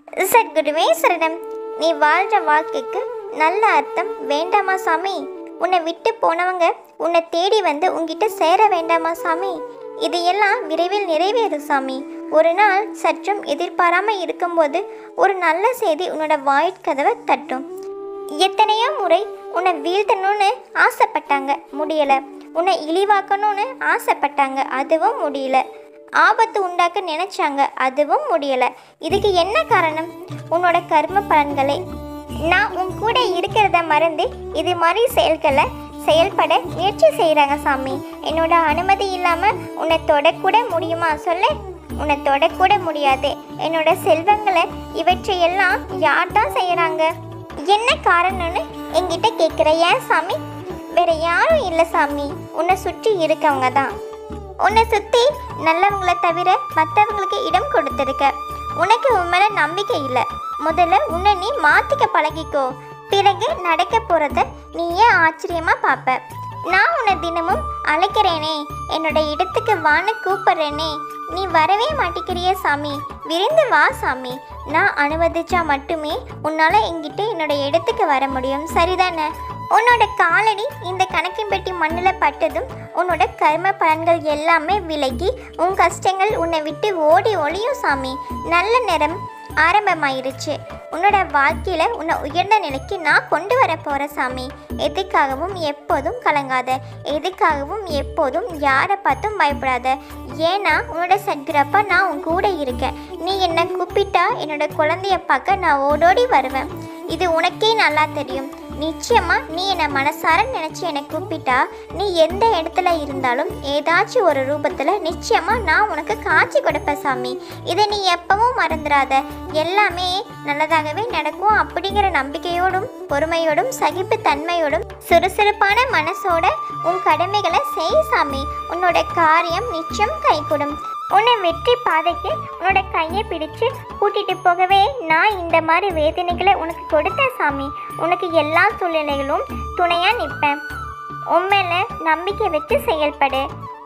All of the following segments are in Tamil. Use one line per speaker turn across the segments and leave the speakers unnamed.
சத்குருவே சரணம் நீ வாழ்ற வாழ்க்கைக்கு நல்ல அர்த்தம் வேண்டாமா சாமி உன்னை விட்டு போனவங்க உன்னை தேடி வந்து உன்கிட்ட சேர வேண்டாமா சாமி இது எல்லாம் விரைவில் நிறைவேறும் சாமி ஒரு நாள் சற்றும் எதிர்பாராம இருக்கும்போது ஒரு நல்ல செய்தி உன்னோட வாயிற்கதவை தட்டும் எத்தனையோ முறை உன்னை வீழ்த்தணும்னு ஆசைப்பட்டாங்க முடியல உன்னை இழிவாக்கணும்னு ஆசைப்பட்டாங்க அதுவும் முடியல ஆபத்து உண்டாக்க நினைச்சாங்க அதுவும் முடியல இதுக்கு என்ன காரணம் உன்னோட கர்ம பலன்களே நான் உன் கூட இருக்கிறத மறந்து இது மாதிரி செயல்களை செயல்பட முயற்சி செய்கிறாங்க சாமி என்னோட அனுமதி இல்லாமல் உன்னை தொடக்கூட முடியுமா சொல்லு உன்னை தொடக்கூட முடியாது என்னோட செல்வங்களை இவற்றையெல்லாம் யார் தான் செய்கிறாங்க என்ன காரணம்னு என்கிட்ட கேட்குற ஏன் சாமி வேற யாரும் இல்லை சாமி உன்னை சுற்றி இருக்கவங்க தான் உன்னை சுற்றி நல்லவங்களை தவிர மற்றவங்களுக்கு இடம் கொடுத்துருக்க உனக்கு உன் மேலே நம்பிக்கை இல்லை முதல்ல உன்னை நீ மாற்றிக்க பழகிக்கோ பிறகு நடக்க போகிறத நீ ஏன் ஆச்சரியமாக பார்ப்ப நான் உன்னை தினமும் அழைக்கிறேனே என்னோட இடத்துக்கு வான்னு கூப்பிடுறேனே நீ வரவே மாட்டிக்கிறியே சாமி விரைந்து வா சாமி நான் அனுமதிச்சா மட்டுமே உன்னால் என்கிட்ட என்னோட இடத்துக்கு வர முடியும் சரிதானே உன்னோட காலடி இந்த கணக்கின் பெட்டி மண்ணில் பட்டதும் உன்னோட கர்ம பலன்கள் எல்லாமே விலகி உன் கஷ்டங்கள் உன்னை விட்டு ஓடி ஒளியும் சாமி நல்ல நேரம் ஆரம்பமாயிருச்சு உன்னோட வாழ்க்கையில் உன்னை உயர்ந்த நிலைக்கு நான் கொண்டு வர போகிறேன் சாமி எதுக்காகவும் எப்போதும் கலங்காத எதுக்காகவும் எப்போதும் யாரை பார்த்தும் பயப்படாத ஏன்னா உன்னோட சத்குரப்பா நான் உன் கூட இருக்கேன் நீ என்னை கூப்பிட்டா என்னோட குழந்தைய பார்க்க நான் ஓடோடி வருவேன் இது உனக்கே நல்லா தெரியும் நிச்சயமா நீ என்னை மனசார நினைச்சு என்னை கூப்பிட்டா நீ எந்த இடத்துல இருந்தாலும் ஏதாச்சும் ஒரு ரூபத்துல நிச்சயமா நான் உனக்கு காட்சி கொடுப்பேன் சாமி இதை நீ எப்பவும் மறந்துடாத எல்லாமே நல்லதாகவே நடக்கும் அப்படிங்கிற நம்பிக்கையோடும் பொறுமையோடும் சகிப்பு தன்மையோடும் சுறுசுறுப்பான மனசோட உன் கடமைகளை செய் சாமி உன்னோட காரியம் நிச்சயம் கைகூடும் உன்னை வெற்றி பாதைக்கு உன்னோட கையை பிடிச்சு கூட்டிட்டு போகவே நான் இந்த மாதிரி வேதனைகளை உனக்கு கொடுத்தேன் சாமி உனக்கு எல்லா சூழ்நிலைகளும் துணையா நிற்பேன் உண்மையில நம்பிக்கை வச்சு செயல்படு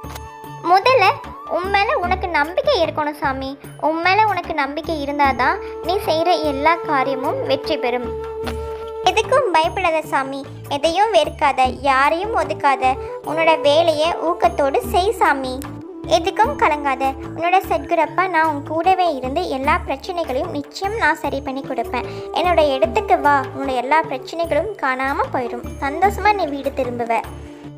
முதல்ல உண்மையில உனக்கு நம்பிக்கை இருக்கணும் சாமி உண்மையில உனக்கு நம்பிக்கை இருந்தாதான் நீ செய்கிற எல்லா காரியமும் வெற்றி பெறும் எதுக்கும் பயப்படாத சாமி எதையும் வெறுக்காத யாரையும் ஒதுக்காத உன்னோட வேலையை ஊக்கத்தோடு செய் சாமி எதுக்கும் கலங்காத உன்னோட சத்குரப்பா நான் உன் கூடவே இருந்து எல்லா பிரச்சனைகளையும் நிச்சயம் நான் சரி பண்ணி கொடுப்பேன் என்னோட இடத்துக்கு வா உன்னோட எல்லா பிரச்சனைகளும் காணாமல் போயிடும் சந்தோஷமா நீ வீடு திரும்புவ